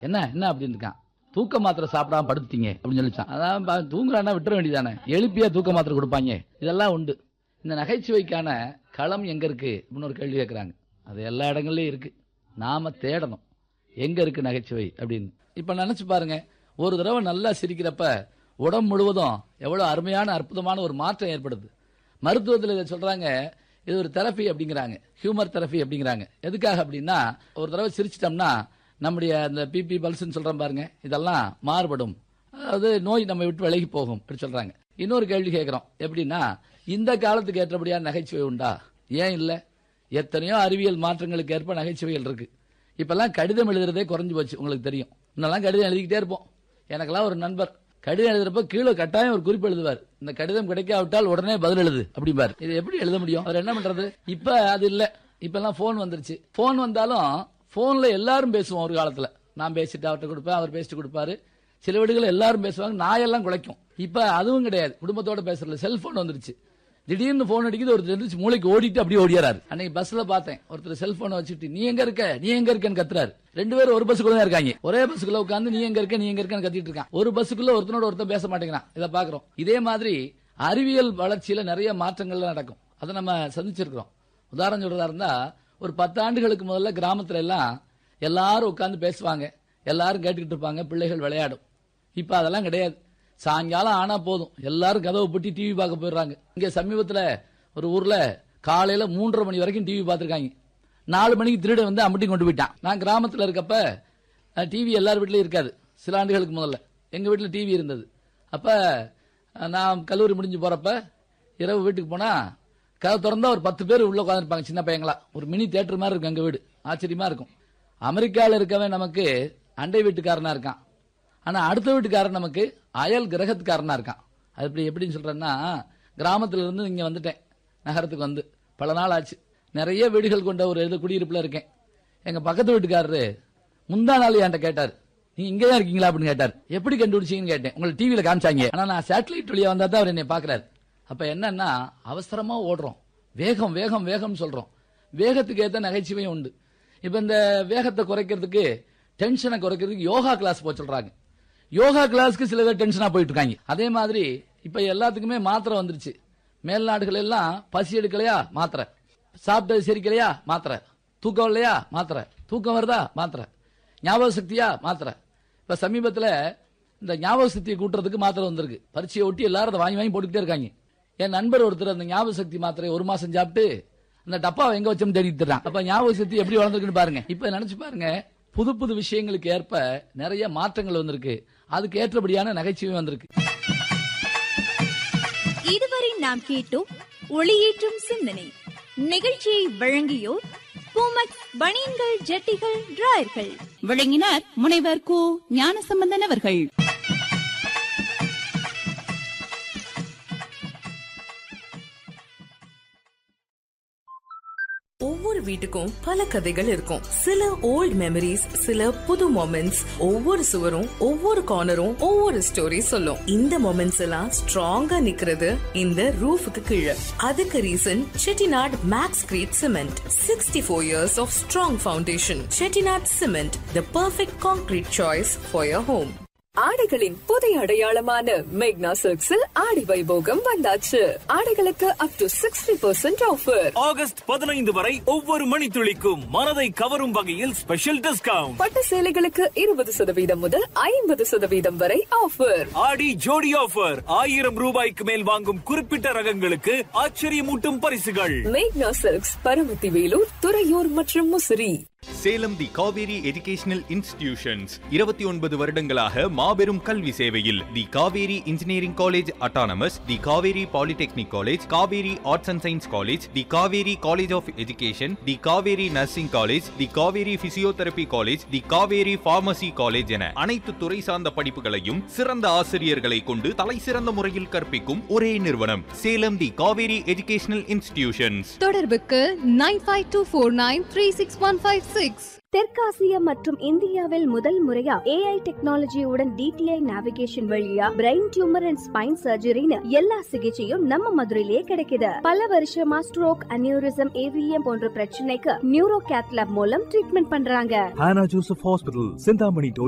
என்ன என்ன அப்படின்னு இருக்கான் தூக்க மாத்திரை சாப்பிடாம படுத்துட்டீங்க அப்படின்னு சொல்லிச்சான் அதான் பா- தூங்குறான்னா விட்டுற வேண்டியதானே எழுப்பியா தூக்க மாத்திரை கொடுப்பாங்க இதெல்லாம் உண்டு இந்த நகைச்சுவைக்கான களம் எங்க இருக்கு அப்படின்னு ஒரு கேள்வி கேட்கறாங்க அது எல்லா இடங்கள்லயும் இருக்கு நாம தேடணும் எங்க இருக்கு நகைச்சுவை அப்படின்னு இப்ப நினைச்சு பாருங்க ஒரு தடவை நல்லா சிரிக்கிறப்ப உடம்பு முழுவதும் எவ்வளவு அருமையான அற்புதமான ஒரு மாற்றம் ஏற்படுது மருத்துவத்தில் இதை சொல்றாங்க இது ஒரு தெரப்பி அப்படிங்கிறாங்க ஹியூமர் தெரப்பி அப்படிங்கிறாங்க எதுக்காக அப்படின்னா ஒரு தடவை சிரிச்சிட்டோம்னா நம்முடைய அந்த பிபி பல்ஸ்ன்னு சொல்றோம் பாருங்க இதெல்லாம் மாறுபடும் அதாவது நோய் நம்ம விட்டு விலகி போகும் அப்படி சொல்றாங்க இன்னொரு கேள்வி கேட்கிறோம் எப்படின்னா இந்த காலத்துக்கு ஏற்றபடியான நகைச்சுவை உண்டா ஏன் இல்ல எத்தனையோ அறிவியல் மாற்றங்களுக்கு ஏற்ப நகைச்சுவைகள் இருக்கு இப்பெல்லாம் கடிதம் எழுதுறதே குறைஞ்சு போச்சு உங்களுக்கு தெரியும் முன்னெல்லாம் கடிதம் எழுதிக்கிட்டே இருப்போம் எனக்கெல்லாம் ஒரு நண்பர் கடிதம் எழுதுறப்ப கீழே கட்டாயம் ஒரு குறிப்பு எழுதுவார் இந்த கடிதம் கிடைக்காவிட்டால் உடனே பதில் எழுது அப்படிம்பார் இது எப்படி எழுத முடியும் அவர் என்ன பண்றது இப்ப அது இல்ல இப்ப எல்லாம் போன் வந்துருச்சு போன் வந்தாலும் போன்ல எல்லாரும் பேசுவோம் ஒரு காலத்துல நான் பேசிட்டு அவர்கிட்ட கொடுப்பேன் அவர் பேசிட்டு கொடுப்பாரு சில வீடுகள் எல்லாரும் பேசுவாங்க நாயெல்லாம் குலைக்கும் இப்ப அதுவும் கிடையாது குடும்பத்தோட பேசுறதுல செல்போன் வந்துருச்சு திடீர்னு போன் அடிக்குது ஒருத்தர் எந்திரிச்சு மூளைக்கு ஓடிட்டு அப்படியே ஓடியாரு அன்னைக்கு பஸ்ல பார்த்தேன் ஒருத்தர் செல்போனை வச்சுட்டு நீ எங்க இருக்க நீ எங்க இருக்கன்னு கத்துறாரு ரெண்டு பேரும் ஒரு பஸ்ஸுக்குள்ள தான் இருக்காங்க ஒரே பஸ்ஸுக்குள்ள உட்காந்து நீ எங்க இருக்க நீ எங்க இருக்கன்னு கத்திட்டு இருக்கான் ஒரு பஸ்ஸுக்குள்ள ஒருத்தனோட ஒருத்தன் பேச மாட்டேங்கிறான் இதை பாக்குறோம் இதே மாதிரி அறிவியல் வளர்ச்சியில நிறைய மாற்றங்கள் நடக்கும் அதை நம்ம சந்திச்சிருக்கிறோம் உதாரணம் சொல்றதா இருந்தா ஒரு பத்து ஆண்டுகளுக்கு முதல்ல கிராமத்துல எல்லாம் எல்லாரும் உட்கார்ந்து பேசுவாங்க எல்லாரும் கேட்டுக்கிட்டு இருப்பாங்க பிள்ளைகள் விளையாடும் இப்ப அதெல்லாம் கிடையாது சாயங்காலம் ஆனா போதும் எல்லாரும் கதவை பூட்டி டிவி பார்க்க போயிடுறாங்க இங்க சமீபத்துல ஒரு ஊர்ல காலையில மூன்றரை மணி வரைக்கும் டிவி பார்த்திருக்காங்க நாலு மணிக்கு திருடன் வந்து அம்பட்டி கொண்டு போயிட்டான் நான் கிராமத்துல இருக்கப்ப டிவி எல்லார் வீட்லயும் இருக்காது சில ஆண்டுகளுக்கு முதல்ல எங்க வீட்டுல டிவி இருந்தது அப்ப அஹ், நான் கல்லூரி முடிஞ்சு போறப்ப இரவு வீட்டுக்கு போனா கதவு திறந்தா ஒரு பத்து பேர் உள்ள உட்காந்துருப்பாங்க சின்ன பையங்களா ஒரு மினி தியேட்டர் மாதிரி இருக்கும் எங்க வீடு ஆச்சரியமா இருக்கும் அமெரிக்கால இருக்கவன் நமக்கு அண்டை வீட்டுக்காரனா இருக்கான் ஆனா அடுத்த வீட்டுக்காரன் நமக்கு அயல் கிரகத்துக்காரனா இருக்கான் அது இப்படி எப்படின்னு சொல்றேன்னா கிராமத்துல இருந்து இங்க வந்துட்டேன் நகரத்துக்கு வந்து பல நாள் ஆச்சு நிறைய வீடுகள் கொண்ட ஒரு இது குடியிருப்புல இருக்கேன் எங்க பக்கத்து வீட்டுக்காரரு முந்தா நாள் என்கிட்ட கேட்டார் நீ இங்க தான் இருக்கீங்களா அப்படின்னு கேட்டார் எப்படி கண்டுபிடிச்சீங்கன்னு கேட்டேன் உங்களை டிவியில காமிச்சாங்க ஆனா நான் சேட்டலைட் வழியா வந்தா தான் அவர் என்னை பாக்குறாரு அப்ப என்னன்னா அவசரமா ஓடுறோம் வேகம் வேகம் வேகம் சொல்றோம் வேகத்துக்கு ஏத்த நகைச்சுவையும் உண்டு இப்ப இந்த வேகத்தை குறைக்கிறதுக்கு டென்ஷனை குறைக்கிறதுக்கு யோகா கிளாஸ் போக சொல்றாங்க யோகா கிளாஸ்க்கு சில பேர் டென்ஷனா போயிட்டு இருக்காங்க அதே மாதிரி இப்ப எல்லாத்துக்குமே மாத்திரை வந்துருச்சு மேல் நாடுகள் எல்லாம் பசி எடுக்கலையா மாத்திரை சாப்பிட்டது செரிக்கலையா மாத்திரை தூக்கம் இல்லையா மாத்திரை தூக்கம் வருதா மாத்திரை ஞாபக சக்தியா மாத்திரை இப்ப சமீபத்துல இந்த ஞாபக சக்தியை கூட்டுறதுக்கு மாத்திரை வந்திருக்கு பரீட்சையை ஒட்டி எல்லாரும் அதை வாங்கி வாங்கி போட்டுக்கிட்டே இருக்காங்க என் நண்பர் ஒருத்தர் அந்த ஞாபக சக்தி மாத்திரையை ஒரு மாசம் சாப்பிட்டு அந்த டப்பாவை எங்க வச்சோம் தேடிட்டு இருக்கான் அப்ப ஞாபக சக்தி எப்படி வளர்ந்துருக்குன்னு பாருங்க இப்ப நினைச்சு பாருங்க புது புது விஷயங்களுக்கு ஏற்ப நிறைய மாற்றங்கள் வந்திருக்கு அதுக்கு ஏற்றபடியான நகைச்சுவை வந்திருக்கு இதுவரை நாம் கேட்டோம் ஒளியேற்றும் சிந்தனை நிகழ்ச்சியை வழங்கியோர் பூமக் பனியன்கள் ஜட்டிகள் டிராயர்கள் வழங்கினார் முனைவர் கு ஞானசம்பந்தன் அவர்கள் ஒவ்வொரு வீட்டுக்கும் பல கதைகள் இருக்கும் சில ஓல்ட் மெமரிஸ் சில புது மொமெண்ட்ஸ் ஒவ்வொரு சுவரும் ஒவ்வொரு கார்னரும் ஒவ்வொரு ஸ்டோரி சொல்லும் இந்த மொமெண்ட்ஸ் எல்லாம் ஸ்ட்ராங்கா நிக்கிறது இந்த ரூஃபுக்கு கீழே அதுக்கு reason Chettinad Maxcrete cement sixty four years of strong foundation Chettinad cement the perfect concrete choice for your home ஆடைகளின் புதிய அடையாளமான மேக்னா சில்க்ஸில் ஆடி வைபோகம் வந்தாச்சு ஆடைகளுக்கு up to sixty percent offer August பதினைந்து வரை ஒவ்வொரு மணித்துளிக்கும் மனதை கவரும் வகையில் ஸ்பெஷல் டிஸ்கவுண்ட் பட்டு சேலைகளுக்கு இருபது சதவீதம் முதல் ஐம்பது சதவீதம் வரை ஆஃபர் ஆடி ஜோடி ஆஃபர் ஆயிரம் ரூபாய்க்கு மேல் வாங்கும் குறிப்பிட்ட ரகங்களுக்கு ஆச்சரியமூட்டும் பரிசுகள் மேக்னா சில்க்ஸ் பரமத்தி வேலூர் துறையூர் மற்றும் Musiri Salem the Kaveri educational institutions இருபத்தி ஒன்பது வருடங்களாக மாபெரும் கல்வி சேவையில் the Kaveri engineering college autonomous the Kaveri polytechnic college Kaveri arts and science college the Kaveri college of education the Kaveri nursing college the Kaveri physiotherapy college the Kaveri pharmacy college என அனைத்து துறை சார்ந்த படிப்புகளையும் சிறந்த ஆசிரியர்களை கொண்டு தலை சிறந்த முறையில் கற்பிக்கும் ஒரே நிறுவனம் Salem the Kaveri educational institutions தொடர்புக்கு nine five two four nine three six one five six தெற்காசியா மற்றும் இந்தியாவில் முதல் முறையா ஏஐ டெக்னாலஜியுடன் டிடிஐ நேவிகேஷன் வழியா பிரெயின் டியூமர் அண்ட் ஸ்பைன் சர்ஜரின்னு எல்லா சிகிச்சையும் நம்ம மதுரையிலேயே கிடைக்குது பல வருஷமா ஸ்ட்ரோக் அனியூரிசம் ஏவிஎம் போன்ற பிரச்சனைக்கு நியூரோ கேத்லாப் மூலம் ட்ரீட்மெண்ட் பண்றாங்க Hannah Joseph Hospital, Sindhamani Toll